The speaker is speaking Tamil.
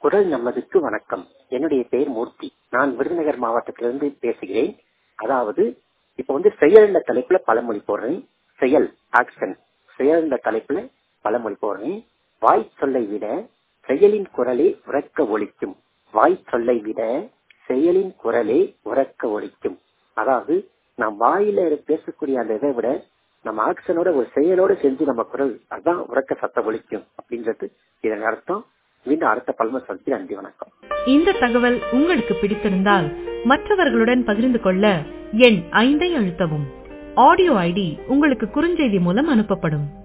குரல் நமதுக்கு வணக்கம் என்னுடைய பெயர் மூர்த்தி நான் விருதுநகர் மாவட்டத்திலிருந்து பேசுகிறேன் அதாவது இப்ப வந்து செயல்ன்ற தலைப்புல பழமொழி போடுறேன் செயல் ஆக்ஷன் செயல்ன்ற தலைப்புல பழமொழி போடுறேன் வாய் சொல்லை விட செயலின் குரலே உறக்க ஒழிக்கும் வாய் சொல்லை விட செயலின் குரலே உறக்க ஒழிக்கும் அதாவது நாம் வாயில பேசக்கூடிய அந்த இதை விட நம்ம ஆக்ஷனோட ஒரு செயலோட செஞ்சு நம்ம குரல் அதான் உறக்க சத்தம் ஒழிக்கும் அப்படின்றது இதன் அர்த்தம் மீண்டும் அடுத்த பல்ம சந்தி நன்றி வணக்கம் இந்த தகவல் உங்களுக்கு பிடித்திருந்தால் மற்றவர்களுடன் பகிர்ந்து கொள்ள எண் ஐந்தை அழுத்தவும் ஆடியோ ஐடி உங்களுக்கு குறுஞ்செய்தி மூலம் அனுப்பப்படும்